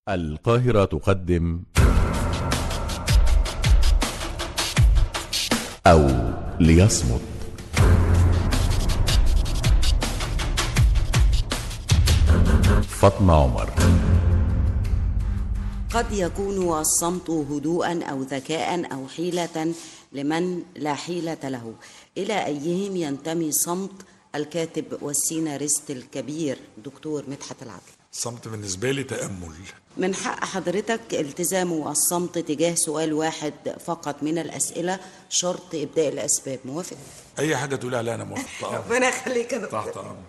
القاهرة تقدم أو ليصمت فاطمة عمر قد يكون الصمت هدوءا او ذكاء او حيله لمن لا حيله له الى ايهم ينتمي صمت الكاتب والسيناريست الكبير دكتور مدحت العدل الصمت بالنسبة لي تأمل من حق حضرتك التزام الصمت تجاه سؤال واحد فقط من الاسئله شرط ابداء الاسباب موافق أي حاجة تقولي عليها أنا موافق طبعا ربنا يخليك يا دكتور تحت أمر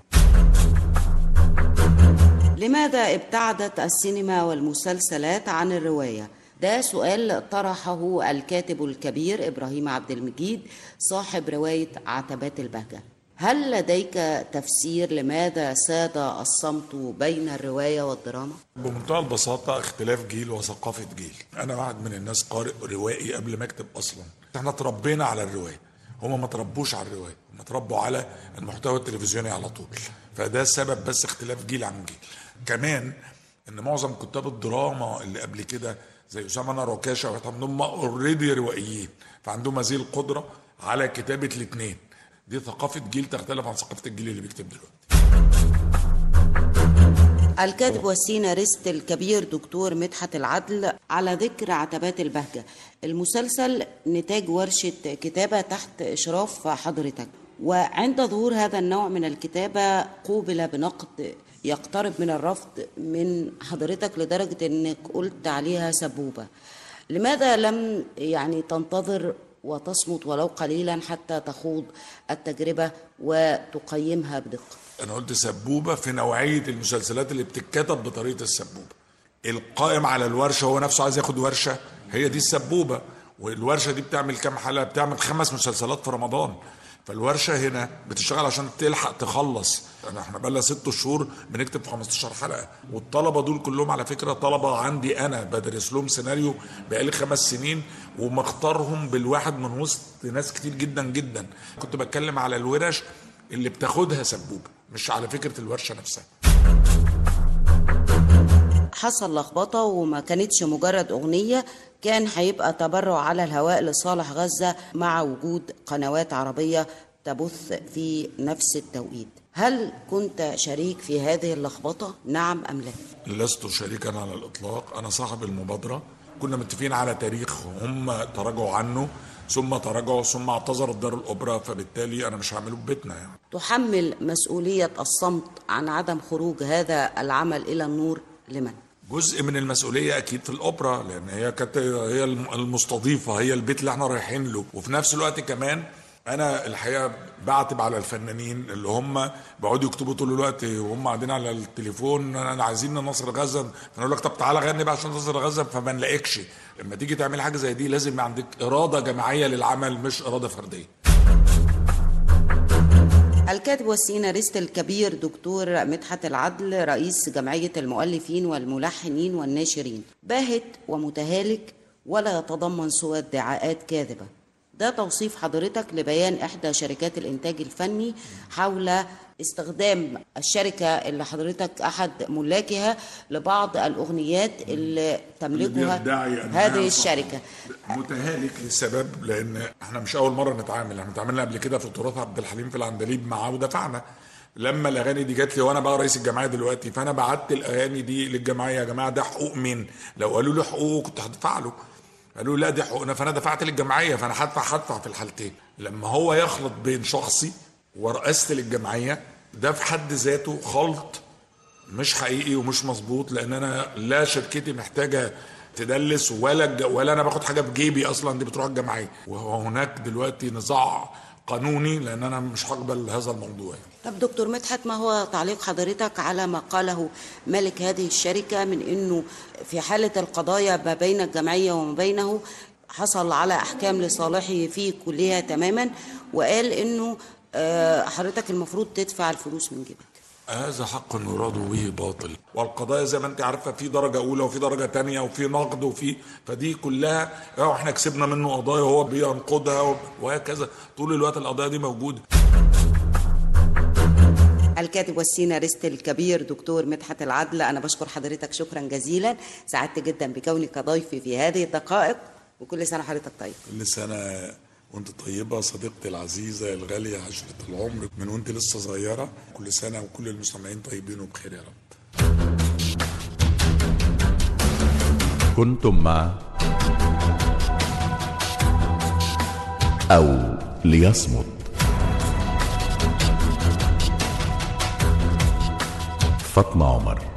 لماذا ابتعدت السينما والمسلسلات عن الرواية؟ ده سؤال طرحه الكاتب الكبير إبراهيم عبد المجيد صاحب رواية عتبات البهجة هل لديك تفسير لماذا ساد الصمت بين الرواية والدراما؟ بمنتهى البساطة اختلاف جيل وثقافة جيل أنا واحد من الناس قارئ روائي قبل ما أكتب أصلا احنا تربينا على الرواية هما ما تربوش على الرواية هما تربوا على المحتوى التلفزيوني على طول فده سبب بس اختلاف جيل عن جيل كمان ان معظم كتاب الدراما اللي قبل كده زي اسامه نار وكاشه وحتى هم اوريدي روائيين فعندهم هذه القدره على كتابه الاثنين دي ثقافه جيل تختلف عن ثقافه الجيل اللي بيكتب دلوقتي الكاتب والسيناريست الكبير دكتور مدحت العدل على ذكر عتبات البهجة المسلسل نتاج ورشة كتابة تحت إشراف حضرتك وعند ظهور هذا النوع من الكتابة قوبل بنقد يقترب من الرفض من حضرتك لدرجة أنك قلت عليها سبوبة لماذا لم يعني تنتظر وتصمت ولو قليلا حتى تخوض التجربة وتقيمها بدقة انا قلت سبوبه في نوعيه المسلسلات اللي بتتكتب بطريقه السبوبه القائم على الورشه هو نفسه عايز ياخد ورشه هي دي السبوبه والورشه دي بتعمل كام حلقه بتعمل خمس مسلسلات في رمضان فالورشه هنا بتشتغل عشان تلحق تخلص انا احنا بقالنا ست شهور بنكتب في 15 حلقه والطلبه دول كلهم على فكره طلبه عندي انا بدرس لهم سيناريو بقالي خمس سنين ومختارهم بالواحد من وسط ناس كتير جدا جدا كنت بتكلم على الورش اللي بتاخدها سبوبه مش على فكره الورشه نفسها حصل لخبطة وما كانتش مجرد أغنية كان هيبقى تبرع على الهواء لصالح غزة مع وجود قنوات عربية تبث في نفس التوقيت هل كنت شريك في هذه اللخبطة؟ نعم أم لا؟ لست شريكا على الاطلاق انا صاحب المبادره كنا متفقين على تاريخ هم تراجعوا عنه ثم تراجعوا ثم اعتذرت دار الاوبرا فبالتالي انا مش هعمله في بيتنا يعني تحمل مسؤولية الصمت عن عدم خروج هذا العمل إلى النور لمن؟ جزء من المسؤوليه اكيد في الاوبرا لان هي كانت هي الم- المستضيفه هي البيت اللي احنا رايحين له وفي نفس الوقت كمان انا الحقيقه بعتب على الفنانين اللي هم بيقعدوا يكتبوا طول الوقت وهم قاعدين على التليفون انا عايزين نصر غزه فانا اقول لك طب تعالى غني بقى عشان نصر غزه فما نلاقيكش لما تيجي تعمل حاجه زي دي لازم يبقى عندك اراده جماعيه للعمل مش اراده فرديه الكاتب والسيناريست الكبير دكتور مدحت العدل رئيس جمعية المؤلفين والملحنين والناشرين باهت ومتهالك ولا يتضمن سوى ادعاءات كاذبة ده توصيف حضرتك لبيان إحدى شركات الإنتاج الفني حول استخدام الشركة اللي حضرتك أحد ملاكها لبعض الأغنيات اللي تملكها بيدعي أنها هذه صح. الشركة متهالك لسبب لان احنا مش اول مره نتعامل احنا اتعاملنا قبل كده في تراث عبد الحليم في العندليب معاه ودفعنا لما الاغاني دي جات لي وانا بقى رئيس الجمعيه دلوقتي فانا بعت الاغاني دي للجمعيه يا جماعه ده حقوق مين لو قالوا لي حقوقه كنت هدفع له قالوا لي لا دي حقوقنا فانا دفعت للجمعيه فانا هدفع هدفع في الحالتين لما هو يخلط بين شخصي ورئاسه الجمعيه ده في حد ذاته خلط مش حقيقي ومش مظبوط لان انا لا شركتي محتاجه تدلس ولا الج- ولا انا باخد حاجه في جيبي اصلا دي بتروح الجمعيه وهناك دلوقتي نزاع قانوني لان انا مش هقبل هذا الموضوع يعني. طب دكتور مدحت ما هو تعليق حضرتك على ما قاله مالك هذه الشركة من أنه في حالة القضايا ما بين الجمعية وما بينه حصل على أحكام لصالحه في كلها تماما وقال أنه آه، حضرتك المفروض تدفع الفلوس من جيبك هذا حق يراد به باطل والقضايا زي ما انت عارفه في درجه اولى وفي درجه تانية وفي نقد وفي فدي كلها اه احنا كسبنا منه قضايا وهو بينقضها وهكذا طول الوقت القضايا دي موجوده الكاتب والسيناريست الكبير دكتور مدحت العدل أنا بشكر حضرتك شكرا جزيلا سعدت جدا بكونك ضيفي في هذه الدقائق وكل سنة حضرتك طيب كل سنة وانت طيبة صديقتي العزيزة الغالية عشرة العمر من وانت لسه صغيرة كل سنة وكل المستمعين طيبين وبخير يا رب كنتم مع أو ليصمت فاطمة عمر